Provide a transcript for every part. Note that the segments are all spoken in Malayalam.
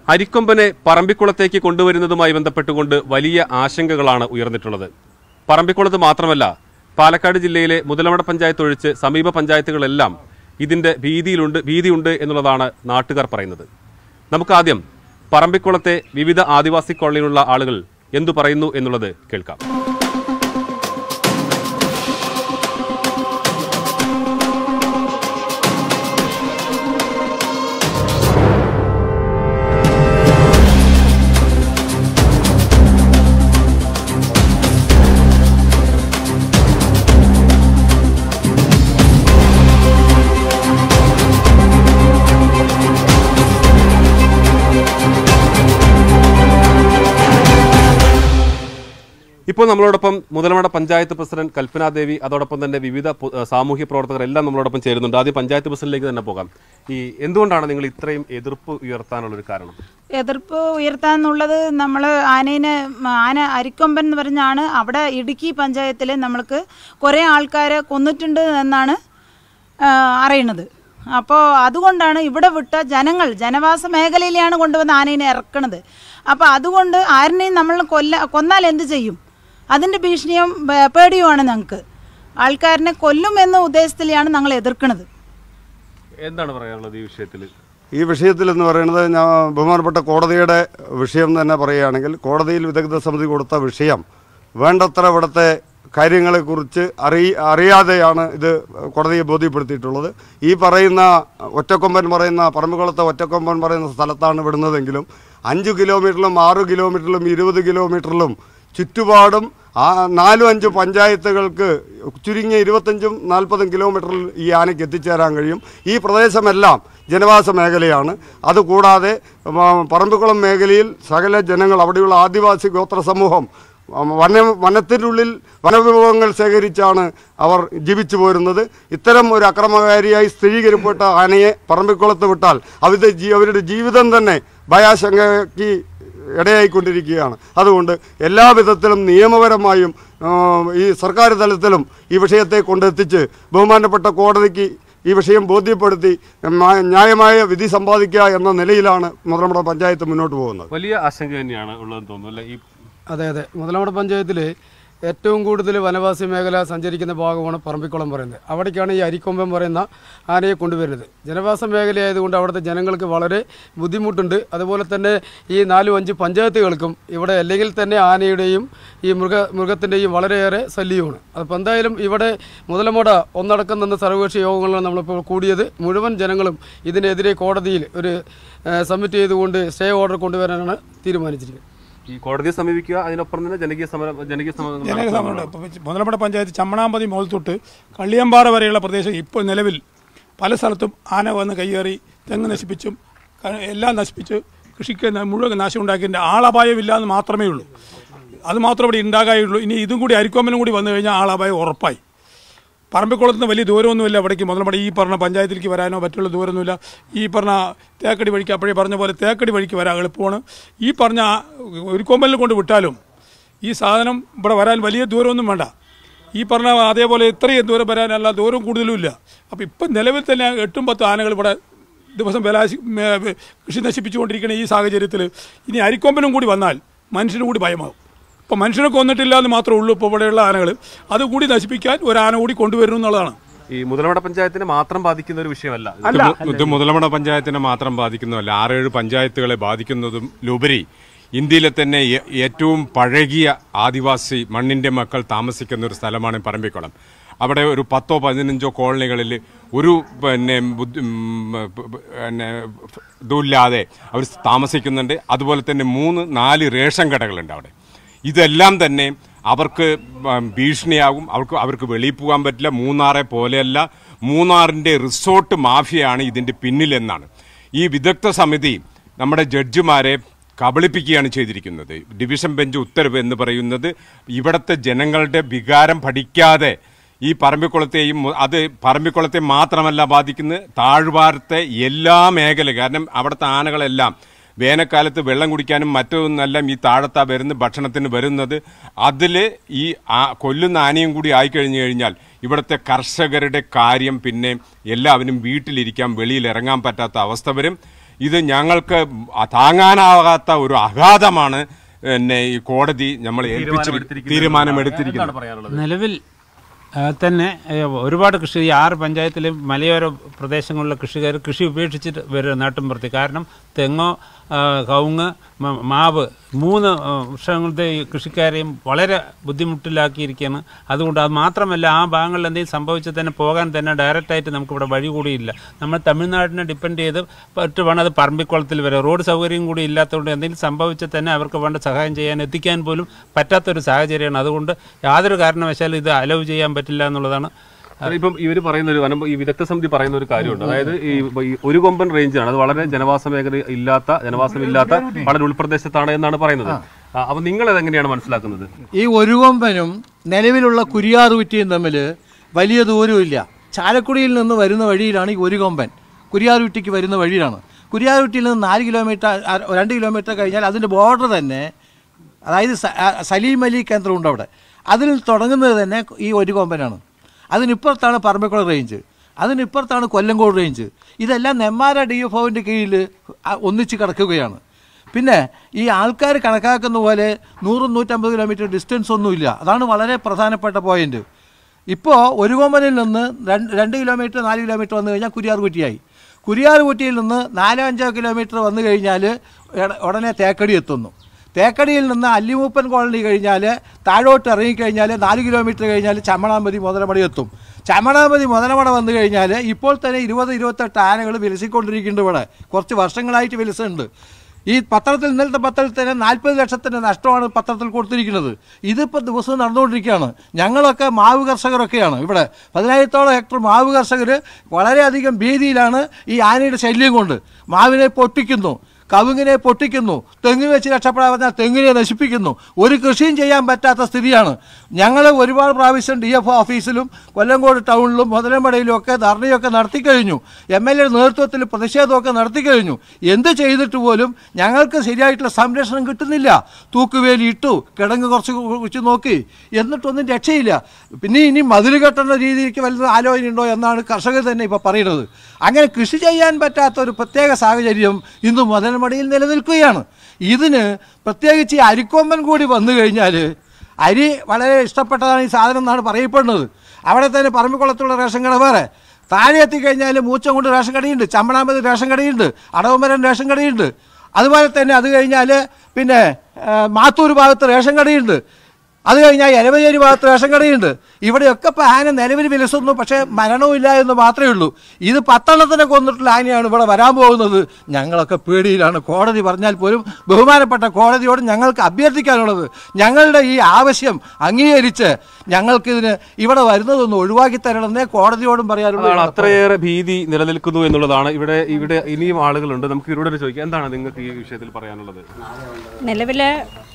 അരിക്കൊമ്പനെ പറമ്പിക്കുളത്തേക്ക് കൊണ്ടുവരുന്നതുമായി ബന്ധപ്പെട്ടുകൊണ്ട് വലിയ ആശങ്കകളാണ് ഉയർന്നിട്ടുള്ളത് പറമ്പിക്കുളത്ത് മാത്രമല്ല പാലക്കാട് ജില്ലയിലെ മുതലമട പഞ്ചായത്ത് ഒഴിച്ച് സമീപ പഞ്ചായത്തുകളെല്ലാം ഇതിന്റെ ഭീതിയിലുണ്ട് ഭീതിയുണ്ട് എന്നുള്ളതാണ് നാട്ടുകാർ പറയുന്നത് നമുക്ക് ആദ്യം പറമ്പിക്കുളത്തെ വിവിധ ആദിവാസി കോളനിയിലുള്ള ആളുകൾ എന്തു പറയുന്നു എന്നുള്ളത് കേൾക്കാം ഇപ്പോൾ നമ്മളോടൊപ്പം മുതലമട പഞ്ചായത്ത് പ്രസിഡന്റ് കൽപ്പന ദേവി അതോടൊപ്പം തന്നെ വിവിധ പൊ- ഏഹ് സാമൂഹ്യ പ്രവർത്തകർ എല്ലാം നമ്മളോടൊപ്പം ചേരുന്നുണ്ട് ആദ്യം പഞ്ചായത്ത് പ്രസിഡന്റിലേക്ക് തന്നെ പോകാം ഈ എന്തുകൊണ്ടാണ് നിങ്ങൾ ഇത്രയും എതിർപ്പ് ഉയർത്താനുള്ള ഒരു കാരണം എതിർപ്പ് ഉയർത്താന്നുള്ളത് നമ്മൾ ആനേനെ ആന അരിക്കൊമ്പൻ എന്ന് പറഞ്ഞാണ് അവിടെ ഇടുക്കി പഞ്ചായത്തിൽ നമ്മൾക്ക് കുറേ ആൾക്കാരെ കൊന്നിട്ടുണ്ട് എന്നാണ് ആ, അറിയണത് അപ്പോൾ അതുകൊണ്ടാണ് ഇവിടെ വിട്ട ജനങ്ങൾ ജനവാസ മേഖലയിലാണ് കൊണ്ടുവന്ന് ആനേനെ ഇറക്കണത് അപ്പോൾ അതുകൊണ്ട് ആരിനെയും നമ്മൾ കൊല്ല കൊന്നാൽ എന്ത് ചെയ്യും അതിൻ്റെ ഭീഷണിയും പേ- പേടിയുമാണ് ഞങ്ങൾക്ക് ആൾക്കാരനെ കൊല്ലും എന്ന ഉദ്ദേശത്തിലാണ് ഞങ്ങൾ എതിർക്കുന്നത് എന്താണ് പറയാനുള്ളത് ഈ വിഷയത്തിൽ ഈ വിഷയത്തിൽ എന്ന് പറയുന്നത് ഞാൻ ബഹുമാനപ്പെട്ട കോടതിയുടെ വിഷയം തന്നെ പറയുകയാണെങ്കിൽ കോടതിയിൽ വിദഗ്ധ സമിതി കൊടുത്ത വിഷയം വേണ്ടത്ര ഇവിടുത്തെ കാര്യങ്ങളെക്കുറിച്ച് അറിയ അറിയാതെയാണ് ഇത് കോടതിയെ ബോധ്യപ്പെടുത്തിയിട്ടുള്ളത് ഈ പറയുന്ന ഒറ്റക്കൊമ്പൻ പറയുന്ന പറമ്പുകുളത്തെ ഒറ്റക്കൊമ്പൻ പറയുന്ന സ്ഥലത്താണ് വിടുന്നതെങ്കിലും അഞ്ച് കിലോമീറ്ററിലും ആറ് കിലോമീറ്ററിലും ഇരുപത് കിലോമീറ്ററിലും ചുറ്റുപാടും ആ നാലും അഞ്ചും പഞ്ചായത്തുകൾക്ക് ചുരുങ്ങിയ ഇരുപത്തഞ്ചും നാൽപ്പതും കിലോമീറ്ററിൽ ഈ ആനയ്ക്ക് എത്തിച്ചേരാൻ കഴിയും ഈ പ്രദേശമെല്ലാം ജനവാസ മേഖലയാണ് അതുകൂടാതെ ഉം, പറമ്പിക്കുളം മേഖലയിൽ സകല ജനങ്ങൾ അവിടെയുള്ള ആദിവാസി ഗോത്ര സമൂഹം ഉം, വന വനത്തിനുള്ളിൽ വനവിഭവങ്ങൾ ശേഖരിച്ചാണ് അവർ ജീവിച്ചു പോരുന്നത് ഇത്തരം ഒരു അക്രമകാരിയായി സ്ഥിരീകരിക്കപ്പെട്ട ആനയെ പറമ്പിക്കുളത്ത് വിട്ടാൽ അവരുടെ ജീ അവരുടെ ജീവിതം തന്നെ ഭയാശങ്കയ്ക്ക് ഇടയായിക്കൊണ്ടിരിക്കുകയാണ് അതുകൊണ്ട് എല്ലാ വിധത്തിലും നിയമപരമായും ആ, ഈ സർക്കാർ തലത്തിലും ഈ വിഷയത്തെ കൊണ്ടെത്തിച്ച് ബഹുമാനപ്പെട്ട കോടതിക്ക് ഈ വിഷയം ബോധ്യപ്പെടുത്തി ന്യാ- ന്യായമായ വിധി സമ്പാദിക്കുക എന്ന നിലയിലാണ് നമ്മുടെ പഞ്ചായത്ത് മുന്നോട്ട് പോകുന്നത് വലിയ ആശങ്ക തന്നെയാണ് ഉള്ളതെന്ന് തോന്നുന്നു അല്ലെ ഈ അതെ അതെ മുതലമട പഞ്ചായത്തിൽ ഏറ്റവും കൂടുതൽ വനവാസി മേഖല സഞ്ചരിക്കുന്ന ഭാഗമാണ് പറമ്പിക്കുളം പറയുന്നത് അവിടേക്കാണ് ഈ അരിക്കൊമ്പൻ പറയുന്ന ആനയെ കൊണ്ടുവരുന്നത് ജനവാസ മേഖലയായതുകൊണ്ട് അവിടുത്തെ ജനങ്ങൾക്ക് വളരെ ബുദ്ധിമുട്ടുണ്ട് അതുപോലെ തന്നെ ഈ നാലും അഞ്ച് പഞ്ചായത്തുകൾക്കും ഇവിടെ അല്ലെങ്കിൽ തന്നെ ആനയുടെയും ഈ മൃഗ മൃഗത്തിൻ്റെയും വളരെയേറെ ശല്യമാണ് അപ്പോൾ എന്തായാലും ഇവിടെ മുതലമട ഒന്നടക്കം നിന്ന് സർവകക്ഷി യോഗങ്ങളിലാണ് നമ്മളിപ്പോൾ കൂടിയത് മുഴുവൻ ജനങ്ങളും ഇതിനെതിരെ കോടതിയിൽ ഒരു ഏഹ്, സബ്മിറ്റ് ചെയ്തുകൊണ്ട് സ്റ്റേ ഓർഡർ കൊണ്ടുവരാനാണ് തീരുമാനിച്ചിരിക്കുന്നത് ഈ കോടതിയെ സമീപിക്കുക അതിനൊപ്പം തന്നെ ജനകീയ സമരം ജനകീയ സമരം ജനക സമരമുണ്ട് മുതലമട പഞ്ചായത്ത് ചമ്മണാമ്പതി മുതൽ തൊട്ട് കള്ളിയമ്പാറ വരെയുള്ള പ്രദേശം ഇപ്പോൾ നിലവിൽ പല സ്ഥലത്തും ആന വന്ന് കയ്യേറി തെങ്ങ് നശിപ്പിച്ചും ക- എല്ലാം നശിപ്പിച്ച് കൃഷിക്ക് ന- മുഴുവൻ നാശം ഉണ്ടാക്കിയതിൻ്റെ ആളപായമില്ല എന്ന് മാത്രമേ ഉള്ളൂ അത് മാത്രമേ ഇവിടെ ഉണ്ടാകായുള്ളൂ ഇനി ഇതും കൂടി അരിക്കൊമ്പനും കൂടി വന്നു കഴിഞ്ഞാൽ ആളപായം ഉറപ്പായി പറമ്പിക്കുളത്ത് നിന്ന് വലിയ ദൂരമൊന്നുമില്ല അവിടേക്ക് മുതലമട ഈ പറഞ്ഞ പഞ്ചായത്തിലേക്ക് വരാനോ മറ്റുള്ള ദൂരമൊന്നുമില്ല ഈ പറഞ്ഞ തേക്കടി വഴിക്ക് അപ്പോഴേ പറഞ്ഞ പോലെ തേക്കടി വഴിക്ക് വരാൻ എളുപ്പമാണ് ഈ പറഞ്ഞ ആ ഒരു കൊമ്പലിൽ കൊണ്ട് വിട്ടാലും ഈ സാധനം ഇവിടെ വരാൻ വലിയ ദൂരമൊന്നും വേണ്ട ഈ പറഞ്ഞ അതേപോലെ ഇത്രയും ദൂരം വരാനല്ല ദൂരം കൂടുതലും ഇല്ല അപ്പോൾ ഇപ്പം നിലവിൽ തന്നെ എട്ടും പത്തും ആനകൾ ഇവിടെ ദിവസം ബലാശി മേ- കൃഷി നശിപ്പിച്ചുകൊണ്ടിരിക്കുന്ന ഈ സാഹചര്യത്തിൽ ഇനി അരിക്കൊമ്പനും കൂടി വന്നാൽ മനുഷ്യന് കൂടി ഭയമാകും ഇപ്പോൾ മനുഷ്യനെ കൊന്നിട്ടില്ല എന്ന് മാത്രമേ ഉള്ളൂ ഇപ്പോൾ ഇവിടെയുള്ള ആനകൾ അതുകൂടി നശിപ്പിക്കാൻ ഒരു ആന കൂടി കൊണ്ടുവരുന്നു എന്നുള്ളതാണ് ഈ മുതലമട പഞ്ചായത്തിനെ മാത്രം ബാധിക്കുന്ന ഒരു വിഷയമല്ല അല്ല ഇത് മുതലമട പഞ്ചായത്തിനെ മാത്രം ബാധിക്കുന്നതല്ല ആറേഴ് പഞ്ചായത്തുകളെ ബാധിക്കുന്നതും ലുപരി ഇന്ത്യയിലെ തന്നെ ഏ- ഏറ്റവും പഴകിയ ആദിവാസി മണ്ണിന്റെ മക്കൾ താമസിക്കുന്ന ഒരു സ്ഥലമാണ് പറമ്പിക്കുളം അവിടെ ഒരു പത്തോ പതിനഞ്ചോ കോളനികളിൽ ഒരു പിന്നെ ബുദ്ധി ഉം, പ- പ- പിന്നെ ഇതുമില്ലാതെ അവർ താമസിക്കുന്നുണ്ട് അതുപോലെ തന്നെ മൂന്ന് നാല് റേഷൻ കടകളുണ്ട് അവിടെ ഇതെല്ലാം തന്നെ അവർക്ക് ഉം, ഭീഷണിയാകും അവർക്ക് അവർക്ക് വെളിയിൽ പോകാൻ പറ്റില്ല മൂന്നാറെ പോലെയല്ല മൂന്നാറിന്റെ റിസോർട്ട് മാഫിയാണ് ഇതിന്റെ പിന്നിലെന്നാണ് ഈ വിദഗ്ധ സമിതി നമ്മുടെ ജഡ്ജിമാരെ കബളിപ്പിക്കുകയാണ് ചെയ്തിരിക്കുന്നത് ഡിവിഷൻ ബെഞ്ച് ഉത്തരവ് എന്ന് പറയുന്നത് ഇവിടുത്തെ ജനങ്ങളുടെ വികാരം പഠിക്കാതെ ഈ പറമ്പിക്കുളത്തെയും മു- അത് പറമ്പിക്കുളത്തെ മാത്രമല്ല ബാധിക്കുന്നത് താഴ്വാരത്തെ എല്ലാ മേഖല കാരണം അവിടുത്തെ ആനകളെല്ലാം വേനൽക്കാലത്ത് വെള്ളം കുടിക്കാനും മറ്റൊന്നെല്ലാം ഈ താഴത്താ വരുന്ന ഭക്ഷണത്തിന് വരുന്നത് അതിൽ ഈ ആ- കൊല്ലുന്ന ആനയും കൂടി ആയിക്കഴിഞ്ഞു കഴിഞ്ഞാൽ ഇവിടുത്തെ കർഷകരുടെ കാര്യം പിന്നെ എല്ലാവരും വീട്ടിലിരിക്കാൻ വെളിയിൽ ഇറങ്ങാൻ പറ്റാത്ത അവസ്ഥ വരും ഇത് ഞങ്ങൾക്ക് താങ്ങാനാകാത്ത ഒരു അഗാധമാണ് പിന്നെ ഈ കോടതി നമ്മൾ ഏൽപ്പിച്ചിരിക്കുന്നത് എന്താണ് തീരുമാനമെടുത്തിരിക്കുന്നത് പറയാനുള്ളത് നിലവിൽ ആ, തന്നെ ഏ, ഒരുപാട് കൃഷി ഈ ആറ് പഞ്ചായത്തിലെയും മലയോര പ്രദേശങ്ങളിലെ കൃഷിക്കാർ കൃഷി ഉപേക്ഷിച്ചിട്ട് വരും നാട്ടിൻപുറത്ത് കാരണം തെങ്ങോ ആ, കവുങ്ങ് മ- മാവ് മൂന്ന് ആ, വൃക്ഷങ്ങളുടെ ഈ കൃഷിക്കാരെയും വളരെ ബുദ്ധിമുട്ടിലാക്കിയിരിക്കുകയാണ് അതുകൊണ്ട് അത് മാത്രമല്ല ആ ഭാഗങ്ങളിൽ എന്തെങ്കിലും സംഭവിച്ചാൽ തന്നെ പോകാൻ തന്നെ ഡയറക്റ്റായിട്ട് നമുക്കിവിടെ വഴി കൂടിയില്ല നമ്മൾ തമിഴ്നാടിനെ ഡിപ്പെൻഡ് ചെയ്ത് പറ്റ് വേണം അത് പറമ്പിക്കുളത്തിൽ വരെ റോഡ് സൗകര്യം കൂടി ഇല്ലാത്തതുകൊണ്ട് എന്തെങ്കിലും സംഭവിച്ചാൽ തന്നെ അവർക്ക് വേണ്ട സഹായം ചെയ്യാൻ എത്തിക്കാൻ പോലും പറ്റാത്തൊരു സാഹചര്യമാണ് അതുകൊണ്ട് യാതൊരു കാരണവശാലും ഇത് അലവ് ചെയ്യാൻ പറ്റില്ല എന്നുള്ളതാണ് ഇപ്പം ഇവർ പറയുന്ന ഒരു വനം ഈ വിദഗ്ധ സമിതി പറയുന്ന ഒരു കാര്യമുണ്ട് അതായത് ഈ ഈ ഒരു കൊമ്പൻ റേഞ്ചാണ് അത് വളരെ ജനവാസ മേഖല ഇല്ലാത്ത ജനവാസമില്ലാത്ത വളരെ ഉൾപ്രദേശത്താണ് എന്നാണ് പറയുന്നത് ആ, അപ്പൊ നിങ്ങൾ അതെങ്ങനെയാണ് മനസ്സിലാക്കുന്നത് ഈ ഒരു കൊമ്പനും നിലവിലുള്ള കുരിയാറുകുറ്റിയും തമ്മിൽ വലിയ ദൂരമില്ല ചാലക്കുടിയിൽ നിന്ന് വരുന്ന വഴിയിലാണ് ഈ ഒരു കൊമ്പൻ കുരിയാറുകുറ്റിക്ക് വരുന്ന വഴിയിലാണ് കുരിയാറുകുറ്റിയിൽ നിന്ന് നാല് കിലോമീറ്റർ അര- രണ്ട് കിലോമീറ്റർ കഴിഞ്ഞാൽ അതിൻ്റെ ബോർഡർ തന്നെ അതായത് സ- ആ, സലീം അലി കേന്ദ്രമുണ്ട് അവിടെ അതിൽ തുടങ്ങുന്നത് തന്നെ ഈ ഒരു കൊമ്പനാണ് അതിനിപ്പുറത്താണ് പറമ്പിക്കുളം റേഞ്ച് അതിനിപ്പുറത്താണ് കൊല്ലങ്കോട് റേഞ്ച് ഇതെല്ലാം നെമ്മാര ഡി എഫ് ഒവിൻ്റെ കീഴിൽ ആ- ഒന്നിച്ച് കിടക്കുകയാണ് പിന്നെ ഈ ആൾക്കാർ കണക്കാക്കുന്ന പോലെ നൂറും നൂറ്റമ്പത് കിലോമീറ്റർ ഡിസ്റ്റൻസ് ഒന്നുമില്ല അതാണ് വളരെ പ്രധാനപ്പെട്ട പോയിന്റ് ഇപ്പോൾ ഒരു കൊമ്പനിൽ നിന്ന് രണ്ട് രണ്ട് കിലോമീറ്റർ നാല് കിലോമീറ്റർ വന്നു കഴിഞ്ഞാൽ കുരിയാർകുറ്റിയായി കുരിയാർകുറ്റിയിൽ നിന്ന് നാലോ അഞ്ചോ കിലോമീറ്റർ വന്നു കഴിഞ്ഞാൽ എട- ഉടനെ തേക്കടി എത്തുന്നു തേക്കടിയിൽ നിന്ന് അല്ലിമൂപ്പൻ കോളനി കഴിഞ്ഞാൽ താഴോട്ട് ഇറങ്ങിക്കഴിഞ്ഞാൽ നാല് കിലോമീറ്റർ കഴിഞ്ഞാൽ ചമ്മണാമ്പതി മുതലമട എത്തും ചമ്മണാമ്പതി മുതലമട വന്നു കഴിഞ്ഞാൽ ഇപ്പോൾ തന്നെ ഇരുപത് ഇരുപത്തെട്ട് ആനകൾ വിലസിക്കൊണ്ടിരിക്കുന്നുണ്ട് ഇവിടെ കുറച്ച് വർഷങ്ങളായിട്ട് വിലസുണ്ട് ഈ പത്രത്തിൽ ഇന്നലത്തെ പത്രത്തിൽ തന്നെ നാൽപ്പത് ലക്ഷത്തിൻ്റെ നഷ്ടമാണ് പത്രത്തിൽ കൊടുത്തിരിക്കുന്നത് ഇതിപ്പോൾ ദിവസവും നടന്നുകൊണ്ടിരിക്കുകയാണ് ഞങ്ങളൊക്കെ മാവ് കർഷകരൊക്കെയാണ് ഇവിടെ പതിനായിരത്തോളം ഹെക്ടർ മാവ് കർഷകർ വളരെയധികം ഭീതിയിലാണ് ഈ ആനയുടെ ശല്യം കൊണ്ട് മാവിനെ പൊട്ടിക്കുന്നു കവുങ്ങിനെ പൊട്ടിക്കുന്നു തെങ്ങ് വെച്ച് രക്ഷപ്പെടാൻ പറഞ്ഞാൽ തെങ്ങിനെ നശിപ്പിക്കുന്നു ഒരു കൃഷിയും ചെയ്യാൻ പറ്റാത്ത സ്ഥിതിയാണ് ഞങ്ങൾ ഒരുപാട് പ്രാവശ്യം ഡി എഫ് ഓഫീസിലും കൊല്ലങ്കോട് ടൗണിലും മുതലമടയിലും ഒക്കെ ധർണയൊക്കെ നടത്തിക്കഴിഞ്ഞു എം എൽ എ നേതൃത്വത്തിൽ പ്രതിഷേധമൊക്കെ നടത്തിക്കഴിഞ്ഞു എന്ത് ചെയ്തിട്ട് പോലും ഞങ്ങൾക്ക് ശരിയായിട്ടുള്ള സംരക്ഷണം കിട്ടുന്നില്ല തൂക്കുവേലി ഇട്ടു കിടങ്ങ് കുറച്ച് കുറിച്ച് നോക്കി എന്നിട്ടൊന്നും രക്ഷയില്ല പിന്നെ ഇനി മതിൽ കെട്ടുന്ന രീതിക്ക് വലുത് ആലോചനയുണ്ടോ എന്നാണ് കർഷകർ തന്നെ ഇപ്പോൾ പറയുന്നത് അങ്ങനെ കൃഷി ചെയ്യാൻ പറ്റാത്ത ഒരു പ്രത്യേക സാഹചര്യം ഇന്ന് മുതൽമടിയിൽ നിലനിൽക്കുകയാണ് ഇതിന് പ്രത്യേകിച്ച് ഈ അരിക്കൊമ്പൻ കൂടി വന്നു കഴിഞ്ഞാൽ അരി വളരെ ഇഷ്ടപ്പെട്ടതാണ് ഈ സാധനം എന്നാണ് പറയപ്പെടുന്നത് അവിടെ തന്നെ പറമ്പിക്കുളത്തുള്ള റേഷൻ കട വേറെ താഴെ എത്തിക്കഴിഞ്ഞാൽ മൂച്ചം കൊണ്ട് റേഷൻ കടയുണ്ട് ചമ്മണാമ്പതി റേഷൻ കടയുണ്ട് അടവമരം റേഷൻ കടയുണ്ട് അതുപോലെ തന്നെ അത് കഴിഞ്ഞാൽ പിന്നെ ആ, മാത്തൂർ ഭാഗത്ത് റേഷൻ കടയുണ്ട് അത് കഴിഞ്ഞാൽ എലവചേരി ഭാഗത്ത് റേഷൻ കടയുണ്ട് ഇവിടെയൊക്കെ ഇപ്പോൾ ആന നിലവിൽ വിലസുന്നു പക്ഷേ മരണവുമില്ല എന്ന് മാത്രമേ ഉള്ളൂ ഇത് പത്തെണ്ണത്തിനെ കൊന്നിട്ടുള്ള ആനയാണ് ഇവിടെ വരാൻ പോകുന്നത് ഞങ്ങളൊക്കെ പേടിയിലാണ് കോടതി പറഞ്ഞാൽ പോലും ബഹുമാനപ്പെട്ട കോടതിയോട് ഞങ്ങൾക്ക് അഭ്യർത്ഥിക്കാനുള്ളത് ഞങ്ങളുടെ ഈ ആവശ്യം അംഗീകരിച്ച് ഞങ്ങൾക്കിതിന് ഇവിടെ വരുന്നതൊന്ന് ഒഴിവാക്കി തരണമെന്നേ കോടതിയോടും പറയാനുള്ളൂ അതാണ് അത്രയേറെ ഭീതി നിലനിൽക്കുന്നു എന്നുള്ളതാണ് ഇവിടെ ഇവിടെ ഇനിയും ആളുകളുണ്ട് നമുക്ക് ഇവരോട് ചോദിക്കാം എന്താണ് നിങ്ങൾക്ക് ഈ വിഷയത്തിൽ പറയാനുള്ളത് നിലവിലെ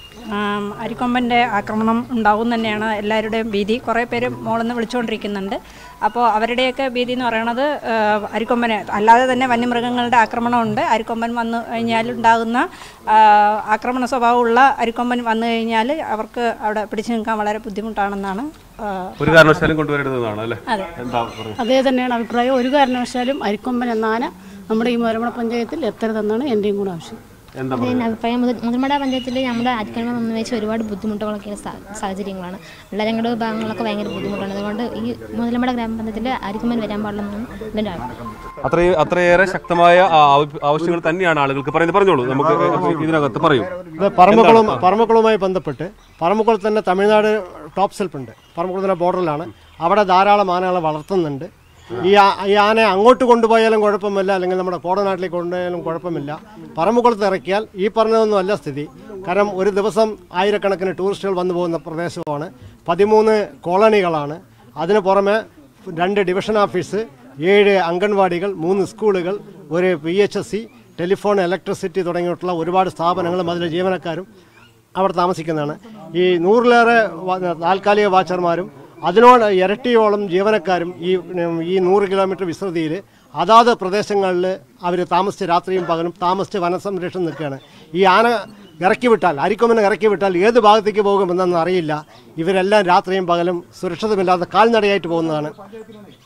ആം, അരിക്കൊമ്പൻ്റെ ആക്രമണം ഉണ്ടാവും തന്നെയാണ് എല്ലാവരുടെയും ഭീതി കുറേ പേര് മോളിൽ നിന്ന് വിളിച്ചുകൊണ്ടിരിക്കുന്നുണ്ട് അപ്പോൾ അവരുടെയൊക്കെ ഭീതി എന്ന് പറയണത് ആ, അരിക്കൊമ്പനെ അല്ലാതെ തന്നെ വന്യമൃഗങ്ങളുടെ ആക്രമണമുണ്ട് അരിക്കൊമ്പൻ വന്നു കഴിഞ്ഞാൽ ഉണ്ടാകുന്ന ആ, ആക്രമണ സ്വഭാവമുള്ള അരിക്കൊമ്പൻ വന്നു കഴിഞ്ഞാൽ അവർക്ക് അവിടെ പിടിച്ചു നിൽക്കാൻ വളരെ ബുദ്ധിമുട്ടാണെന്നാണ് ആ, ഒരു കാരണവശാലും കൊണ്ടുവരരുതെന്നാണ് അല്ലേ എന്താ പറയുക അതേ തന്നെയാണ് അഭിപ്രായം ഒരു കാരണവശാലും അരിക്കൊമ്പൻ എന്ന ആന നമ്മുടെ ഈ മരമണ പഞ്ചായത്തിൽ എത്തരുതെന്നാണ് എൻ്റെയും കൂടെ ആവശ്യം എന്താ അത് തന്നെ അഭിപ്രായം മുതൽ മുതൽമട പഞ്ചായത്തിൽ നമ്മുടെ അരിക്കണമ വന്നു വെച്ച് ഒരുപാട് ബുദ്ധിമുട്ടുകളൊക്കെയാണ് സാ- സാഹചര്യങ്ങളാണ് വെള്ളരങ്ങളുടെ ഭാഗങ്ങളൊക്കെ ഭയങ്കര ബുദ്ധിമുട്ടാണ് അതുകൊണ്ട് ഈ മുതലമട ഗ്രാമപഞ്ചായത്തിൽ അരിക്കുമ്പൻ വരാൻ പാടില്ലെന്നാണ് എൻ്റെ അഭിപ്രായം അത്രയും അത്രയേറെ ശക്തമായ ആ, ആവ- ആവശ്യങ്ങൾ തന്നെയാണ് ആളുകൾക്ക് പറയുന്നത് പറഞ്ഞോളൂ നമുക്ക് ഇതിനകത്ത് പറയൂ ഇത് പറമ്പക്കുളം പറമ്പക്കുളവുമായി ബന്ധപ്പെട്ട് പറമ്പക്കുളത്ത് തന്നെ തമിഴ്നാട് ടോപ്പ് സെൽഫുണ്ട് പറമ്പക്കുളത്തിൻ്റെ ബോർഡറിലാണ് അവിടെ ധാരാളം ആനകളെ വളർത്തുന്നുണ്ട് ഈ ആ- ഈ ആനയെ അങ്ങോട്ട് കൊണ്ടുപോയാലും കുഴപ്പമില്ല അല്ലെങ്കിൽ നമ്മുടെ കോടനാട്ടിലേക്ക് കൊണ്ടുപോയാലും കുഴപ്പമില്ല പറമ്പക്കുളത്ത് ഇറക്കിയാൽ ഈ പറഞ്ഞതൊന്നും അല്ല സ്ഥിതി കാരണം ഒരു ദിവസം ആയിരക്കണക്കിന് ടൂറിസ്റ്റുകൾ വന്നു പോകുന്ന പ്രദേശമാണ് പതിമൂന്ന് കോളനികളാണ് അതിന് പുറമെ രണ്ട് ഡിവിഷൻ ഓഫീസ് ഏഴ് അംഗൻവാടികൾ മൂന്ന് സ്കൂളുകൾ ഒരു P H S C telephone electricity തുടങ്ങിയിട്ടുള്ള ഒരുപാട് സ്ഥാപനങ്ങളും അതിലെ ജീവനക്കാരും അവിടെ താമസിക്കുന്നതാണ് ഈ നൂറിലേറെ വ- താൽക്കാലിക വാച്ചർമാരും അതിനോട് ഇരട്ടിയോളം ജീവനക്കാരും ഈ ഉം, ഈ നൂറ് കിലോമീറ്റർ വിസ്തൃതിയിൽ അതാത് പ്രദേശങ്ങളിൽ അവർ താമസിച്ച് രാത്രിയും പകലും താമസിച്ച് വനസംരക്ഷണം നിൽക്കുകയാണ് ഈ ആന ഇറക്കി വിട്ടാൽ അരിക്കൊമ്പനെ ഇറക്കി വിട്ടാൽ ഏത് ഭാഗത്തേക്ക് പോകുമെന്നൊന്നും അറിയില്ല ഇവരെല്ലാം രാത്രിയും പകലും സുരക്ഷിതമില്ലാതെ കാൽനടയായിട്ട് പോകുന്നതാണ്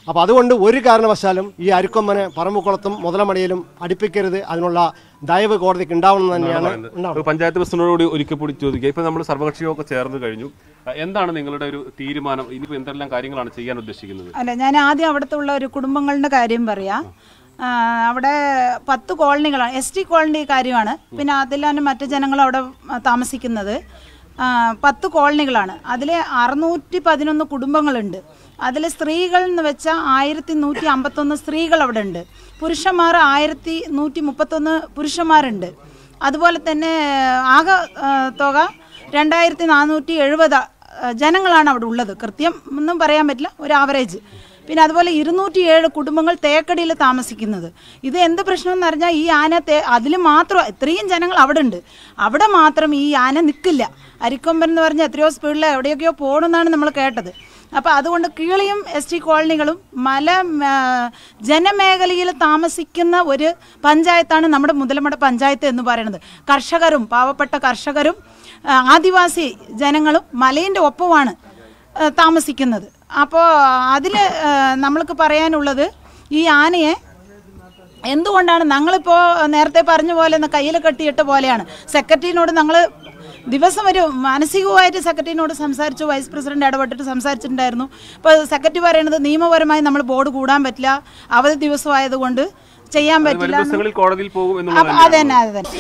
അപ്പോൾ അതുകൊണ്ട് ഒരു കാരണവശാലും ഈ അരിക്കൊമ്പനെ പറമ്പുകുളത്തും മുതലമടിയിലും അടുപ്പിക്കരുത് അതിനുള്ള ദയവ് കോടതിക്ക് ഉണ്ടാവണം എന്ന് തന്നെയാണ് ഉണ്ടാവണം ഒരു പഞ്ചായത്ത് പ്രസിഡന്റിനോട് ഒരിക്കൽ കൂടി ചോദിക്കുക ഇപ്പൊ നമ്മൾ സർവകക്ഷിയോഗമൊക്കെ ചേർന്ന് കഴിഞ്ഞു അഹ് എന്താണ് നിങ്ങളുടെ ഒരു തീരുമാനം ഇനിയിപ്പോ എന്തെല്ലാം കാര്യങ്ങളാണ് ചെയ്യാൻ ഉദ്ദേശിക്കുന്നത് അല്ല ഞാൻ ആദ്യം അവിടുത്തെ ഉള്ള ഒരു കുടുംബങ്ങളുടെ കാര്യം പറയാം ആ, അവിടെ പത്ത് കോളനികളാണ് എസ് ടി കോളനി കാര്യമാണ് പിന്നെ അതിലാണ് മറ്റു ജനങ്ങൾ അവിടെ താമസിക്കുന്നത് ആ, പത്ത് കോളനികളാണ് അതിൽ അറുന്നൂറ്റി പതിനൊന്ന് കുടുംബങ്ങളുണ്ട് അതിൽ സ്ത്രീകൾ എന്ന് വെച്ചാൽ ആയിരത്തി നൂറ്റി അമ്പത്തൊന്ന് സ്ത്രീകൾ അവിടെ ഉണ്ട് പുരുഷന്മാർ ആയിരത്തി നൂറ്റി മുപ്പത്തൊന്ന് പുരുഷന്മാരുണ്ട് അതുപോലെ തന്നെ ആകെ ആ, തുക രണ്ടായിരത്തി നാനൂറ്റി എഴുപത് ജനങ്ങളാണ് അവിടെ ഉള്ളത് കൃത്യം ഒന്നും പറയാൻ പറ്റില്ല ഒരു ആവറേജ് പിന്നെ അതുപോലെ ഇരുന്നൂറ്റി ഏഴ് കുടുംബങ്ങൾ തേക്കടിയിൽ താമസിക്കുന്നത് ഇത് എന്ത് പ്രശ്നം എന്ന് പറഞ്ഞാൽ ഈ ആന തേ അതിൽ മാത്രം ഇത്രയും ജനങ്ങൾ അവിടെ ഉണ്ട് അവിടെ മാത്രം ഈ ആന നിൽക്കില്ല അരിക്കൊമ്പൻ എന്ന് പറഞ്ഞാൽ എത്രയോ സ്പീഡിൽ എവിടെയൊക്കെയോ പോകണമെന്നാണ് നമ്മൾ കേട്ടത് അപ്പോൾ അതുകൊണ്ട് കീളിയും എസ് ടി കോളനികളും മല ആ, ജനമേഖലയിൽ താമസിക്കുന്ന ഒരു പഞ്ചായത്താണ് നമ്മുടെ മുതലമട പഞ്ചായത്ത് എന്ന് പറയുന്നത് കർഷകരും പാവപ്പെട്ട കർഷകരും ആ, ആദിവാസി ജനങ്ങളും മലയിൻ്റെ ഒപ്പമാണ് ആ, താമസിക്കുന്നത് അപ്പോൾ അതിൽ നമ്മൾക്ക് പറയാനുള്ളത് ഈ ആനയെ എന്തുകൊണ്ടാണ് ഞങ്ങളിപ്പോൾ നേരത്തെ പറഞ്ഞ പോലെ ഒന്ന് കയ്യിൽ കെട്ടിയിട്ട പോലെയാണ് സെക്രട്ടറിനോട് ഞങ്ങൾ ദിവസം ഒരു മാനസികമായിട്ട് സെക്രട്ടറിനോട് സംസാരിച്ചു വൈസ് പ്രസിഡന്റ് ഇടപെട്ടിട്ട് സംസാരിച്ചിട്ടുണ്ടായിരുന്നു ഇപ്പോൾ സെക്രട്ടറി പറയുന്നത് നിയമപരമായി നമ്മൾ ബോർഡ് കൂടാൻ പറ്റില്ല അവധി ദിവസമായതുകൊണ്ട് ചെയ്യാൻ അത് പറ്റില്ല വരും എന്ന് ദിവസങ്ങളിൽ കോടതിയിൽ പോകും അപ്പൊ എന്നുള്ളത് അത് തന്നെ അത് തന്നെ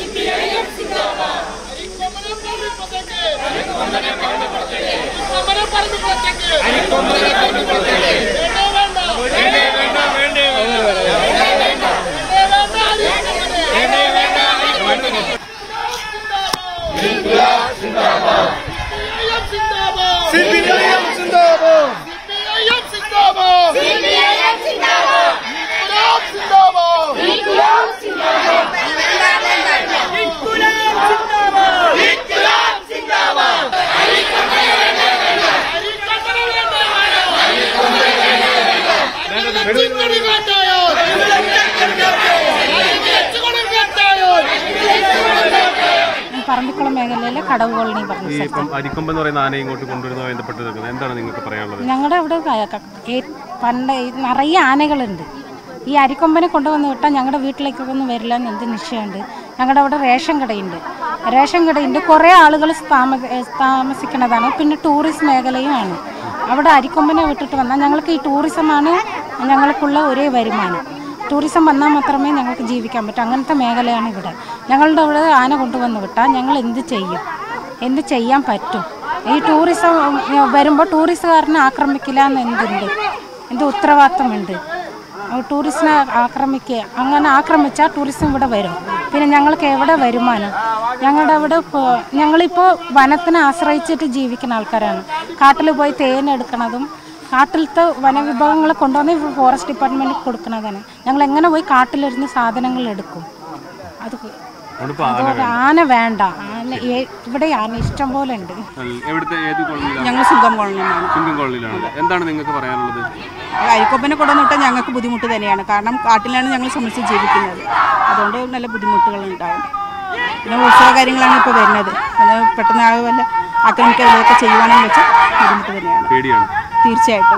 പറമ്പിക്കുളം മേഖലയിലെ കടവ് കോളനി പറഞ്ഞു ഈ ഇപ്പം അരിക്കൊമ്പ് എന്ന് പറയുന്ന ആനയെ ഇങ്ങോട്ട് കൊണ്ടുവരുന്നതുമായി ബന്ധപ്പെട്ട് നിൽക്കുന്നത് എന്താണ് നിങ്ങൾക്ക് പറയാനുള്ളത് ഞങ്ങളുടെ ഇവിടെ ക- ക- ഏ- പണ്ട് ഈ നിറയെ ആനകളുണ്ട് ഈ അരിക്കൊമ്പനെ കൊണ്ടുവന്ന് വിട്ടാൽ ഞങ്ങളുടെ വീട്ടിലേക്കൊന്നും വരില്ല എന്ന് എന്ത് നിശ്ചയമുണ്ട് ഞങ്ങളുടെ അവിടെ റേഷൻ കടയുണ്ട് റേഷൻ കടയുണ്ട് കുറേ ആളുകൾ താമ ഏ, താമസിക്കുന്നതാണ് പിന്നെ ടൂറിസ്റ്റ് മേഖലയുമാണ് അവിടെ അരിക്കൊമ്പനെ വിട്ടിട്ട് വന്നാൽ ഞങ്ങൾക്ക് ഈ ടൂറിസമാണ് ഞങ്ങൾക്കുള്ള ഒരേ വരുമാനം ടൂറിസം വന്നാൽ മാത്രമേ ഞങ്ങൾക്ക് ജീവിക്കാൻ പറ്റൂ അങ്ങനത്തെ മേഖലയാണ് ഇവിടെ ഞങ്ങളുടെ ഇവിടെ ആന കൊണ്ടുവന്ന് വിട്ടാൽ ഞങ്ങൾ എന്ത് ചെയ്യും എന്ത് ചെയ്യാൻ പറ്റും ഈ ടൂറിസം ഉം, വരുമ്പോൾ ടൂറിസ്റ്റുകാരനെ ആക്രമിക്കില്ല എന്ന് എന്തുണ്ട് എന്ത് ഉത്തരവാദിത്തമുണ്ട് ആ ടൂറിസ്റ്റിനെ ആക്രമിക്കുക അങ്ങനെ ആക്രമിച്ചാൽ ടൂറിസം ഇവിടെ വരും പിന്നെ ഞങ്ങൾക്ക് എവിടെ വരുമാനം ഞങ്ങളുടെ അവിടെ ഇപ്പോൾ ഞങ്ങളിപ്പോൾ വനത്തിനെ ആശ്രയിച്ചിട്ട് ജീവിക്കുന്ന ആൾക്കാരാണ് കാട്ടിൽ പോയി തേൻ എടുക്കണതും കാട്ടിലത്തെ വനവിഭവങ്ങൾ കൊണ്ടുവന്ന് ഫോറസ്റ്റ് ഡിപ്പാർട്ട്മെൻറ്റിൽ കൊടുക്കുന്നതാണ് ഞങ്ങൾ എങ്ങനെ പോയി കാട്ടിലിരുന്ന് സാധനങ്ങൾ എടുക്കും അത് അതുകൊണ്ടിപ്പോ ആന അതുകൊണ്ട് ആന വേണ്ട ആന ഏ- ഇവിടെ ആന ഇഷ്ടം പോലെ ഉണ്ട് വേണം. എവിടുത്തെ ഏത് കോളനിയിലാണ് ഞങ്ങൾ സുഖം കോളനിയിലാണ് ചുങ്കം കോളനിയിലാണ് എന്താണ് നിങ്ങൾക്ക് പറയാനുള്ളത് അരിക്കൊപ്പനെ കൊണ്ടുവന്നിട്ട് ഞങ്ങൾക്ക് ബുദ്ധിമുട്ട് തന്നെയാണ് കാരണം കാട്ടിലാണ് ഞങ്ങൾ സംബന്ധിച്ച് ജീവിക്കുന്നത് അതുകൊണ്ട് നല്ല ബുദ്ധിമുട്ടുകൾ ഉണ്ടാകും പിന്നെ ഉത്സവ കാര്യങ്ങളാണ് ഇപ്പോൾ വരുന്നത് അത് പെട്ടെന്ന് ആ വല്ല ആക്രമിക്കുകയൊക്കെ ചെയ്യുവാണെന്ന് വെച്ചാൽ ബുദ്ധിമുട്ട് തന്നെയാണ് പേടിയാണ് തീർച്ചയായിട്ടും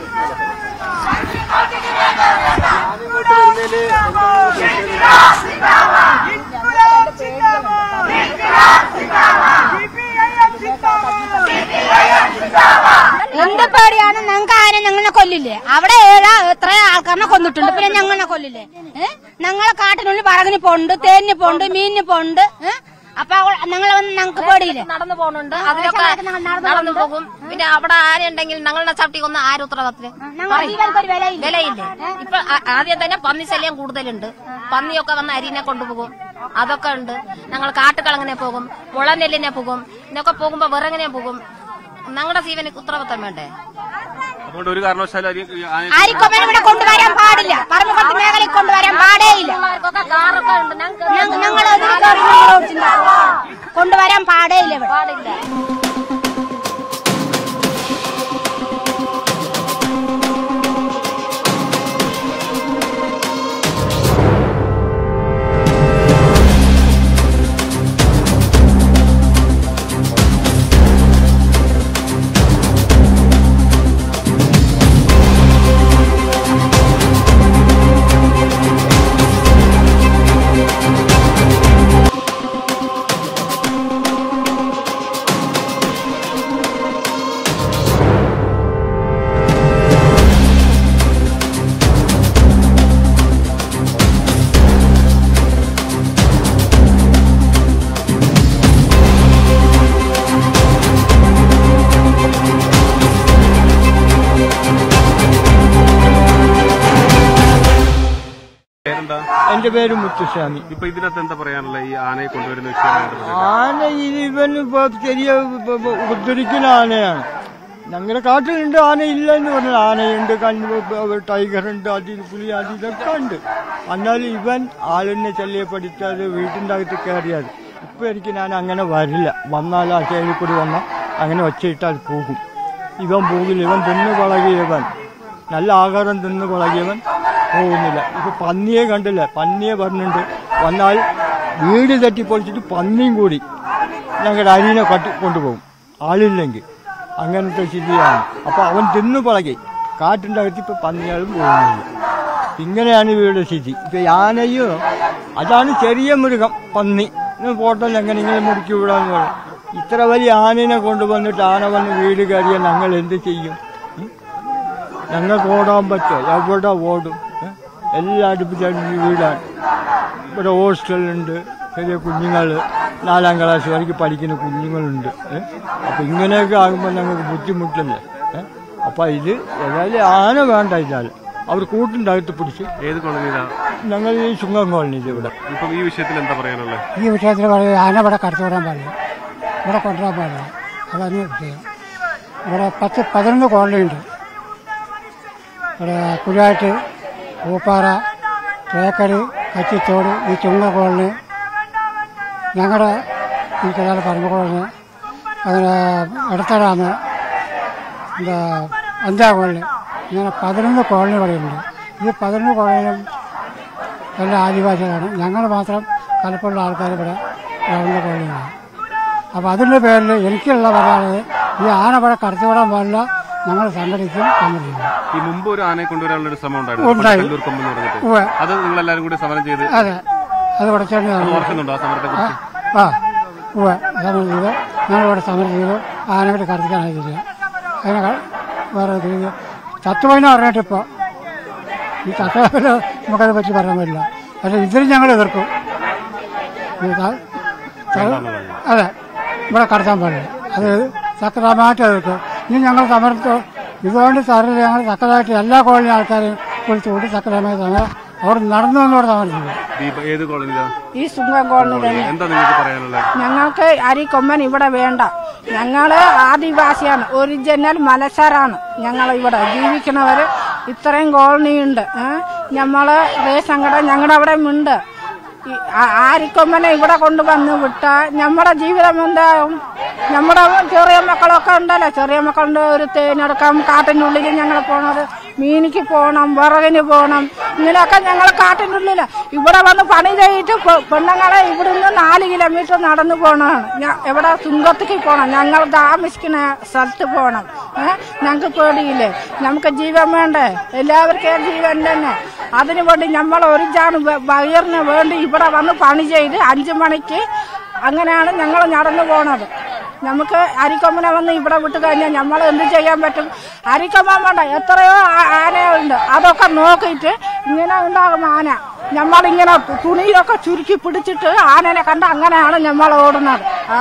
എന്ത് പേടിയാണ് ഞങ്ങൾക്ക് ആന ഞങ്ങളെ കൊല്ലില്ലേ അവിടെ ഏഴാ എത്ര ആൾക്കാരനെ കൊന്നിട്ടുണ്ട് പിന്നെ ഞങ്ങളെ കൊല്ലില്ലേ ഏഹ് ഞങ്ങളെ കാട്ടിനുള്ളിൽ പറകിന് പോണ്ട് തേനിന് പോണ്ട് മീനിന് പോണ്ട് ഏഹ് അപ്പൊ ഞങ്ങൾ വന്ന് ഞങ്ങൾക്ക് പേടിയില്ലേ നടന്നു പോകുന്നുണ്ട് അതിലൊക്കെ നടന്നു പോകും പിന്നെ അവിടെ ആരുണ്ടെങ്കിൽ ഞങ്ങളുടെ ചവിട്ടി കൊന്ന് ആര് ഉത്തരവാദിത്തത്തില് ഞങ്ങളുടെ ജീവനക്കൊരു വിലയില്ല. വിലയില്ലേ ഇപ്പൊ ആ- ആദ്യം തന്നെ പന്നി ശല്യം കൂടുതലുണ്ട് പന്നിയൊക്കെ വന്ന് അരിനെ കൊണ്ടുപോകും അതൊക്കെ ഉണ്ട് ഞങ്ങൾ കാട്ടുകളങ്ങനെ പോകും മുളനെല്ലിനെ പോകും ഇതിനൊക്കെ പോകുമ്പോ വിറങ്ങിനെ പോകും ഞങ്ങളുടെ ജീവന് ഉത്തരവാദിത്തം വേണ്ടേ അതുകൊണ്ട് ഒരു കാരണവശാലും അരി ആനയെ ആരിക്കൊമ്പൻ ഇവിടെ കൊണ്ടുവരാൻ പാടില്ല പറമ്പുപത്ത് മേഖലയിൽ കൊണ്ടുവരാൻ പാടേയില്ല കാറൊക്കെ ഉണ്ട് ഞങ്ങൾക്ക് ഞങ്ങൾ കൊണ്ടുവരാൻ പാടേയില്ല ഇവിടെ പാടില്ല എന്റെ പേര് മുത്തുസ്വാമി ഇപ്പൊ ഇതിനകത്ത് എന്താ പറയാനുള്ള ഈ ആനയെ കൊണ്ടുവരുന്ന വിഷയമായി ബന്ധപ്പെട്ട്? ആന ഇത് ഇവൻ ഇപ്പൊ ചെറിയ ഇപ്പൊ ഇപ്പൊ ഉപദ്രവിക്കുന്ന ആനയാണ് ഞങ്ങളുടെ കാട്ടിലുണ്ട് ആന ഇല്ല എന്ന് പറഞ്ഞാൽ ആനയുണ്ട് കണ്ണു ടൈഗർ ഉണ്ട് അതിൽ പുലി അത് ഇതൊക്കെ ഉണ്ട് എന്നാലും ഇവൻ ആളിനെ ശല്യപ്പെടുത്താതെ വീട്ടിൻ്റെ അകത്ത് കയറിയാൽ ഇപ്പൊ എനിക്ക് ഞാൻ അങ്ങനെ വരില്ല വന്നാൽ ആ സൈഡിൽ കൂടി വന്നാൽ അങ്ങനെ ഒച്ചയിട്ടാൽ പോകും ഇവൻ പോകില്ല ഇവൻ തിന്നു പളകിയവൻ നല്ല ആഹാരം തിന്നു പളകിയവൻ പോകുന്നില്ല ഇപ്പൊ പന്നിയെ കണ്ടില്ല പന്നിയെ പറഞ്ഞിട്ടുണ്ട് വന്നാൽ വീട് തട്ടിപ്പൊളിച്ചിട്ട് പന്നിയും കൂടി ഞങ്ങളുടെ അരിനെ കട്ടി കൊണ്ടുപോകും ആളില്ലെങ്കിൽ അങ്ങനത്തെ സ്ഥിതിയാണ് അപ്പൊ അവൻ തിന്നു പളകി കാട്ടിൻ്റെ അകത്ത് ഇപ്പൊ പന്നിയാളും പോകുന്നില്ല ഇങ്ങനെയാണ് ഇവയുടെ സ്ഥിതി ഇപ്പൊ ആനയോ അതാണ് ചെറിയ മൃഗം പന്നി പോട്ടൽ എങ്ങനെ ഇങ്ങനെ മുറുക്കി വിടാന്ന് പറയും ഇത്ര വലിയ ആനനെ കൊണ്ടുവന്നിട്ട് ആന വന്ന് വീട് കയറിയാൽ ഞങ്ങൾ എന്ത് ചെയ്യും ഉം? ഞങ്ങൾക്ക് ഓടാൻ പറ്റോ എവിടെ ഓടും ഏ? എല്ലാം അടുപ്പിച്ചടുപ്പിച്ച് വീടാണ് ഇവിടെ ഹോസ്റ്റലുണ്ട് ചെറിയ കുഞ്ഞുങ്ങൾ നാലാം ക്ലാസ് വரைക്കും പഠിക്കുന്ന കുഞ്ഞുങ്ങളുണ്ട് ഏ? അപ്പൊ ഇങ്ങനെയൊക്കെ ആകുമ്പോൾ ഞങ്ങൾക്ക് ബുദ്ധിമുട്ടല്ലേ ഏ? അപ്പൊ ഇത് ഏതായാലും ആന വേണ്ട ഇതാൽ അവർ കൂട്ടിൻ്റെ അകത്ത് പിടിച്ച് ഏത് കോളനിയിലാ ഞങ്ങൾ ഈ ചുങ്കം കോളനിയിൽ ഇവിടെ ഇപ്പൊ ഈ വിഷയത്തിൽ എന്താ പറയാനുള്ളത് ഈ വിഷയത്തിൽ പറയുന്നത് ആന ഇവിടെ കടത്തിവിടാൻ പാടില്ല ഇവിടെ കൊണ്ടുവരാൻ പാടില്ല അതാണ് വിഷയം ഇവിടെ പത്ത് പതിനൊന്ന് കോളനിയുണ്ട് ഇവിടെ കുഴിയാട്ട് പൂപ്പാറ തേക്കടി കച്ചിത്തോട് ഈ ചുങ്ക കോളനി ഞങ്ങളുടെ ഈ കലാല പറമ്പ് കോളനി അങ്ങനെ ഇടത്തടാമ് എന്താ അഞ്ചാ കോളനി ഇങ്ങനെ പതിനൊന്ന് കോളനി പറയുന്നുണ്ട് ഈ പതിനൊന്ന് കോളനിയും എല്ലാ ആദിവാസികളാണ് ഞങ്ങൾ മാത്രം കലപ്പുള്ള ആൾക്കാർ ഇവിടെ വളർന്ന കോളനിയാണ് അപ്പോൾ അതിൻ്റെ പേരിൽ എനിക്കുള്ള പറയാനുള്ളത് ഈ ആന ഇവിടെ കടത്തിവിടാൻ പാടില്ല ഞങ്ങൾ സംഘടിക്കും സമ്മതിക്കും ഈ മുമ്പ് ഒരു ആനയെ കൊണ്ടുവരാനുള്ള ഒരു ശ്രമം ഉണ്ടായിരുന്നു ഉണ്ടായി. കല്ലൂർ കൊമ്പ് എന്ന് പറഞ്ഞിട്ട് ഉവ്വ്. അത് നിങ്ങൾ എല്ലാവരും കൂടി സമരം ചെയ്ത് അതെ അത് ഇവിടെ ചേട്ടൻ അത് ഓർക്കുന്നുണ്ടോ ആ സമരത്തെ കുറിച്ച് ആ ഉവ്വ് സമരം ചെയ്തു ഞങ്ങളിവിടെ സമരം ചെയ്തു ആനയുടെ കടത്തിക്കാനായിട്ടില്ല അതിനെ ക- വേറെ ഇത് ചെയ്തു. ചത്തുപോയിന്ന് പറഞ്ഞിട്ട് ഇപ്പോൾ ഈ ചത്തുപോയാൽ നമുക്കത് പറ്റി പറയാൻ പറ്റില്ല പക്ഷേ ഇതിന് ഞങ്ങൾ എതിർക്കും ഇത് ത- ത- അതെ ഇവിടെ കടത്താൻ പാടില്ല അത് ശക്തമായിട്ട് എതിർക്കും ഇനി ഞങ്ങൾ സമരത്തോ ഇതുകൊണ്ട് സാറിൽ ഞങ്ങൾ ശക്തമായിട്ട് എല്ലാ കോളനി ആൾക്കാരെയും വിളിച്ചുകൊണ്ട് ശക്തമായ സമരം അവർ നടന്നു എന്നോട് സമരം ചെയ്തു ദീപ ഏത് കോളനിയിലാ ഈ സുങ്കം കോളനി തന്നെ എന്താ നിങ്ങൾക്ക് പറയാനുള്ളത് ഞങ്ങൾക്ക് അരിക്കൊമ്പൻ ഇവിടെ വേണ്ട ഞങ്ങള് ആദിവാസിയാണ് ഒറിജിനൽ മലസാരാണ് ഞങ്ങൾ ഇവിടെ ജീവിക്കുന്നവര് ഇത്രയും കോളനിയുണ്ട് നമ്മള് റേഷൻ കട ഞങ്ങളുടെ അവിടെ ഉണ്ട് ഈ ആ- ആരിക്കൊമ്പനെ ഇവിടെ കൊണ്ടുവന്ന് വിട്ടാൽ നമ്മുടെ ജീവിതം എന്താവും നമ്മുടെ ചെറിയ മക്കളൊക്കെ ഉണ്ടല്ലോ ചെറിയ മക്കളുണ്ട് ഒരു തേനെടുക്കാം കാട്ടിനുള്ളിൽ ഞങ്ങൾ പോണത് മീനിക്ക് പോകണം വിറകിന് പോകണം ഇങ്ങനെയൊക്കെ ഞങ്ങൾ കാട്ടിനുള്ളിൽ ഇവിടെ വന്ന് പണി ചെയ്തിട്ട് പെ- പെണ്ണുങ്ങളെ ഇവിടുന്ന് നാല് കിലോമീറ്റർ നടന്നു പോകണമാണ് ഞ- എവിടെ സുങ്കത്തേക്ക് പോകണം ഞങ്ങൾ താമസിക്കുന്ന സ്ഥലത്ത് പോകണം ഏഹ് ഞങ്ങൾക്ക് പേടിയില്ലേ നമുക്ക് ജീവൻ വേണ്ടേ എല്ലാവർക്കും ജീവൻ തന്നെ അതിനു വേണ്ടി നമ്മൾ ഒരു ജാണ് വയറിന് വേണ്ടി ഇവിടെ വന്ന് പണി ചെയ്ത് അഞ്ചു മണിക്ക് അങ്ങനെയാണ് ഞങ്ങൾ നടന്നു പോണത് നമുക്ക് അരിക്കൊമ്പനെ വന്ന് ഇവിടെ വിട്ട് കഴിഞ്ഞാൽ നമ്മൾ എന്ത് ചെയ്യാൻ പറ്റും അരിക്കൊമ്പൻ വേണ്ട എത്രയോ ആ- ആനയുണ്ട് അതൊക്കെ നോക്കിയിട്ട് ഇങ്ങനെ ഉണ്ടാകും ആന നമ്മളിങ്ങനെ തുണിയൊക്കെ ചുരുക്കി പിടിച്ചിട്ട് ആനനെ കണ്ട് അങ്ങനെയാണ് നമ്മൾ ഓടുന്നത് ആ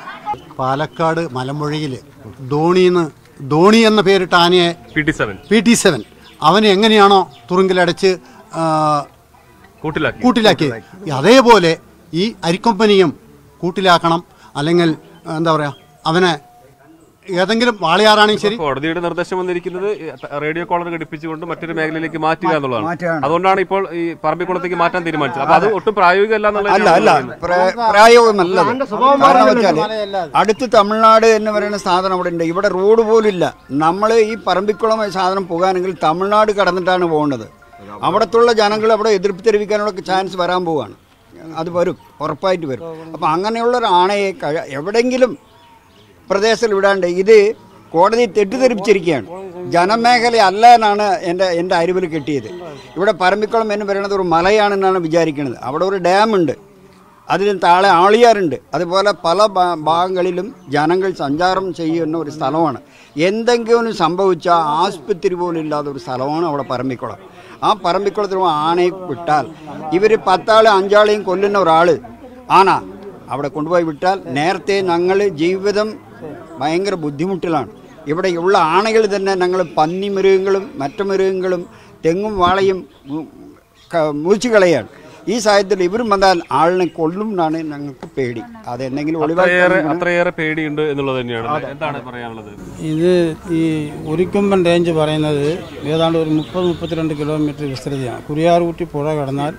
പാലക്കാട് മലമ്പുഴയിൽ ധോണിന്ന് ധോണി എന്ന പേരിട്ട ആനയെ P T seven P T seven അവനെ എങ്ങനെയാണോ തുറുങ്കിലടച്ച് ആ, കൂട്ടിലാക്കി കൂട്ടിലാക്കിയത് അതേപോലെ ഈ അരിക്കൊമ്പനിയും കൂട്ടിലാക്കണം അല്ലെങ്കിൽ എന്താ പറയാ അവനെ ഏതെങ്കിലും വാളയാറാണെങ്കിൽ ശരി കോടതിയുടെ നിർദ്ദേശം വന്നിരിക്കുന്നത് ഈ റേഡിയോ കോളർ ഘടിപ്പിച്ചുകൊണ്ട് മറ്റൊരു മേഖലയിലേക്ക് മാറ്റുക എന്നുള്ളതാണ് മാറ്റുകയാണ്. അതുകൊണ്ടാണ് ഇപ്പോൾ ഈ പറമ്പിക്കുളത്തേക്ക് മാറ്റാൻ തീരുമാനിച്ചത് അപ്പൊ അത് ഒട്ടും പ്രായോഗികമല്ല അല്ല അല്ല എന്നുള്ളത് പ്രാ- പ്രായോഗമല്ലത് കാരണം വെച്ചാൽ അടുത്ത് തമിഴ്നാട് എന്ന് പറയുന്ന സാധനം അവിടെ ഉണ്ട് ഇവിടെ റോഡ് പോലും ഇല്ല നമ്മൾ ഈ പറമ്പിക്കുളം സാധനം പോകാനെങ്കിൽ തമിഴ്നാട് കടന്നിട്ടാണ് പോകേണ്ടത് അവിടത്തുള്ള ജനങ്ങൾ അവിടെ എതിർപ്പ് തെരുവിക്കാനുള്ള ചാൻസ് വരാൻ പോവാണ് അത് വരും ഉറപ്പായിട്ട് വരും അപ്പം അങ്ങനെയുള്ള ഒരു ആണയെ കഴി- എവിടെയെങ്കിലും പ്രദേശത്തിൽ വിടാണ്ട് ഇത് കോടതി തെറ്റിദ്ധരിപ്പിച്ചിരിക്കുകയാണ് ജനമേഖല അല്ല എന്നാണ് എൻ്റെ എൻ്റെ അറിവിൽ കിട്ടിയത് ഇവിടെ പറമ്പിക്കുളം എന്ന് പറയുന്നത് ഒരു മലയാണെന്നാണ് വിചാരിക്കുന്നത് അവിടെ ഒരു ഡാം ഉണ്ട് അതിന് താഴെ ആളിയാറുണ്ട് അതുപോലെ പല ഭാ- ഭാഗങ്ങളിലും ജനങ്ങൾ സഞ്ചാരം ചെയ്യുന്ന ഒരു സ്ഥലമാണ് എന്തെങ്കിലും സംഭവിച്ചാൽ ആസ്പത്രി പോലും ഇല്ലാത്ത ഒരു സ്ഥലമാണ് അവിടെ പറമ്പിക്കുളം ആ പറമ്പിക്കുളത്തിന് ആനയെ വിട്ടാൽ ഇവർ പത്താളെ അഞ്ചാളെയും കൊല്ലുന്ന ഒരാൾ ആന അവിടെ കൊണ്ടുപോയി വിട്ടാൽ നേരത്തെ ഞങ്ങൾ ജീവിതം ഭയങ്കര ബുദ്ധിമുട്ടിലാണ് ഇവിടെ ഉള്ള ആനകൾ തന്നെ ഞങ്ങൾ പന്നി മൃഗങ്ങളും മറ്റു മൃഗങ്ങളും തെങ്ങും വാളയും മു- ക- മുറിച്ചു കളയാണ് ഈ സാഹചര്യത്തിൽ ഇവരും വന്നാൽ ആളിനെ കൊള്ളും എന്നാണ് ഞങ്ങൾക്ക് പേടി അത് എന്തെങ്കിലും അത്രയേറെ ഒളിവാക്കി അത്രയേറെ പേടിയുണ്ട് എന്നുള്ളത് തന്നെയാണ് എന്താണ് പറയാനുള്ളത് ഇത് ഈ ഉരിക്കുമ്പൻ റേഞ്ച് പറയുന്നത് ഏതാണ്ട് ഒരു മുപ്പത് മുപ്പത്തിരണ്ട് കിലോമീറ്റർ വിസ്തൃതിയാണ് കുരിയാർകുട്ടി പുഴ കടന്നാൽ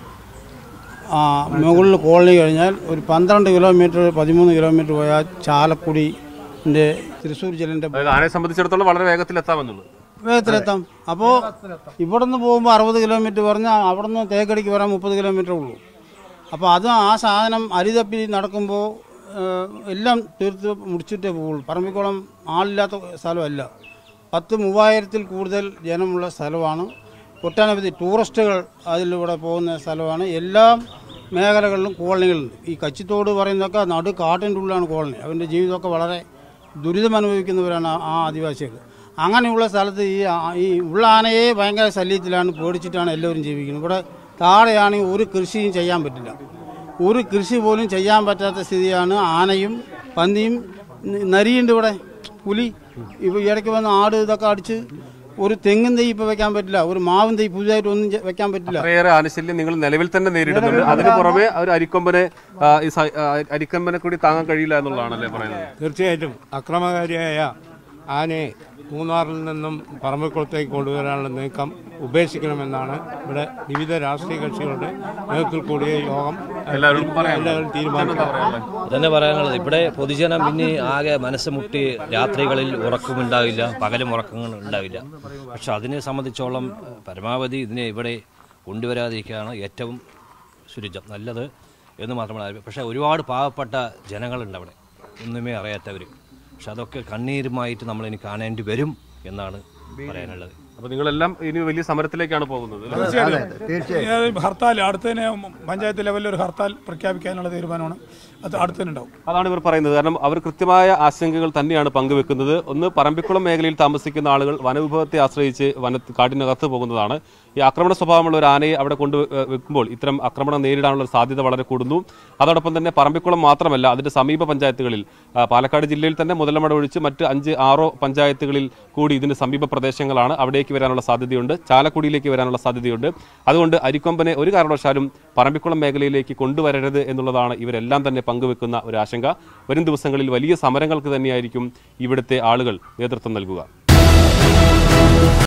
ആ, മുകളിൽ കോളനി കഴിഞ്ഞാൽ ഒരു പന്ത്രണ്ട് കിലോമീറ്റർ പതിമൂന്ന് കിലോമീറ്റർ പോയാൽ ചാലക്കുടിൻ്റെ തൃശ്ശൂർ ജില്ലൻ്റെ അതായത് ആനയെ സംബന്ധിച്ചിടത്തോളം വളരെ വേഗത്തിൽ എത്താമെന്നുള്ളത് വേഗത്തിലെത്താം അപ്പോൾ ഇവിടെ നിന്ന് പോകുമ്പോൾ അറുപത് കിലോമീറ്റർ പറഞ്ഞാൽ അവിടെ നിന്ന് തേക്കടിക്ക് വരാൻ മുപ്പത് കിലോമീറ്റർ ഉള്ളൂ അപ്പോൾ അത് ആ സാധനം അരി തപ്പി നടക്കുമ്പോൾ ഏഹ്, എല്ലാം തീർത്ത് മുടിച്ചിട്ടേ പോകുള്ളൂ പറമ്പിക്കുളം ആളില്ലാത്ത സ്ഥലമല്ല പത്ത് മൂവായിരത്തിൽ കൂടുതൽ ജനമുള്ള സ്ഥലമാണ് ഒട്ടനവധി ടൂറിസ്റ്റുകൾ അതിലൂടെ പോകുന്ന സ്ഥലമാണ് എല്ലാ മേഖലകളിലും കോളനികളുണ്ട് ഈ കച്ചിത്തോട് പറയുന്നതൊക്കെ നടു കാട്ടിൻ്റെ ഉള്ളിലാണ് കോളനി അവൻ്റെ ജീവിതമൊക്കെ വളരെ ദുരിതം അനുഭവിക്കുന്നവരാണ് ആ- ആ ആദിവാസികൾ അങ്ങനെയുള്ള സ്ഥലത്ത് ഈ ആ- ഈ ഉള്ള ആനയെ ഭയങ്കര ശല്യത്തിലാണ് പേടിച്ചിട്ടാണ് എല്ലാവരും ജീവിക്കുന്നത് ഇവിടെ താഴെയാണെങ്കിൽ ഒരു കൃഷിയും ചെയ്യാൻ പറ്റില്ല ഒരു കൃഷി പോലും ചെയ്യാൻ പറ്റാത്ത സ്ഥിതിയാണ് ആനയും പന്നിയും ന- നരിയുണ്ട് ഇവിടെ പുലി ഇപ്പോൾ ഇടയ്ക്ക് വന്ന് ആട് ഇതൊക്കെ അടിച്ച് ഒരു തെങ്ങും തൈ ഇപ്പോൾ വെക്കാൻ പറ്റില്ല ഒരു മാവും തൈ പുതിയതായിട്ട് ഒന്നും ചെ- വെക്കാൻ പറ്റില്ല അത്രയേറെ ആനശല്യം നിങ്ങൾ നിലവിൽ തന്നെ നേരിടുന്നുണ്ട് അതിന് പുറമെ ഒരു അരിക്കൊമ്പനെ ആ, ഈ സ- ആ, അരിക്കൊമ്പനെ കൂടി താങ്ങാൻ കഴിയില്ല എന്നുള്ളതാണല്ലേ പറയുന്നത് തീർച്ചയായിട്ടും അക്രമകാരിയായ ആനയെ മൂന്നാറിൽ നിന്നും പറമ്പിക്കുളത്തേക്ക് കൊണ്ടുവരാനുള്ള നീക്കം ഉപേക്ഷിക്കണമെന്നാണ് ഇവിടെ വിവിധ രാഷ്ട്രീയ കക്ഷികളുടെ നേതൃത്വത്തിൽ കൂടിയ യോഗം എല്ലാവരും പറയാം. എല്ലാവരും തീരുമാനിച്ചു അതന്നെ പറയാനുള്ളത് ഇവിടെ പൊതുജനം പിന്നെ ആകെ മനസ്സ് മുട്ടി രാത്രികളിൽ ഉറക്കമുണ്ടാവില്ല പകലും ഉറക്കങ്ങൾ ഉണ്ടാവില്ല പക്ഷെ അതിനെ സംബന്ധിച്ചോളം ഏഹ്, പരമാവധി ഇതിനെ ഇവിടെ കൊണ്ടുവരാതിരിക്കുകയാണ് ഏറ്റവും ശുചിത്വം നല്ലത് എന്ന് മാത്രമല്ല പക്ഷേ ഒരുപാട് പാവപ്പെട്ട ജനങ്ങളുണ്ട് അവിടെ ഒന്നുമേ അറിയാത്തവർ പക്ഷെ അതൊക്കെ കണ്ണീരുമായിട്ട് നമ്മൾ ഇനി കാണേണ്ടി വരും എന്നാണ് പറയാനുള്ളത് അപ്പൊ നിങ്ങളെല്ലാം ഇനി വലിയ സമരത്തിലേക്കാണ് പോകുന്നത് അല്ലേ? തീർച്ചയായും ഹർത്താൽ അടുത്തതിനെ പഞ്ചായത്ത് ലെവലിൽ ഒരു ഹർത്താൽ പ്രഖ്യാപിക്കാനുള്ള തീരുമാനമാണ് അത് അടുത്തതിന് ഉണ്ടാവും അതാണ് ഇവർ പറയുന്നത് കാരണം അവർ കൃത്യമായ ആശങ്കകൾ തന്നെയാണ് പങ്കുവെക്കുന്നത് ഒന്ന് പറമ്പിക്കുളം മേഖലയിൽ താമസിക്കുന്ന ആളുകൾ വനവിഭവത്തെ ആശ്രയിച്ച് വന കാട്ടിനകത്ത് പോകുന്നതാണ് ഈ ആക്രമണ സ്വഭാവമുള്ള ഒരു ആനയെ അവിടെ കൊണ്ട് വെ- വെക്കുമ്പോൾ ഇത്തരം ആക്രമണം നേരിടാനുള്ള ഒരു സാധ്യത വളരെ കൂടുന്നു അതോടൊപ്പം തന്നെ പറമ്പിക്കുളം മാത്രമല്ല അതിന്റെ സമീപ പഞ്ചായത്തുകളിൽ ആ, പാലക്കാട് ജില്ലയിൽ തന്നെ മുതലമട ഒഴിച്ച് മറ്റ് അഞ്ച് ആറോ പഞ്ചായത്തുകളിൽ കൂടി ഇതിന് സമീപ പ്രദേശങ്ങളാണ് അവിടേക്ക് വരാനുള്ള സാധ്യതയുണ്ട് ചാലക്കുടിയിലേക്ക് വരാനുള്ള സാധ്യതയുണ്ട് അതുകൊണ്ട് അരിക്കൊമ്പനെ ഒരു കാരണവശാലും പറമ്പിക്കുളം മേഖലയിലേക്ക് കൊണ്ടുവരരുത് എന്നുള്ളതാണ് ഇവരെല്ലാം തന്നെ പങ്കുവെക്കുന്ന ഒരു ആശങ്ക വരും ദിവസങ്ങളിൽ വലിയ സമരങ്ങൾക്ക് തന്നെയായിരിക്കും ഇവിടുത്തെ ആളുകൾ നേതൃത്വം നൽകുക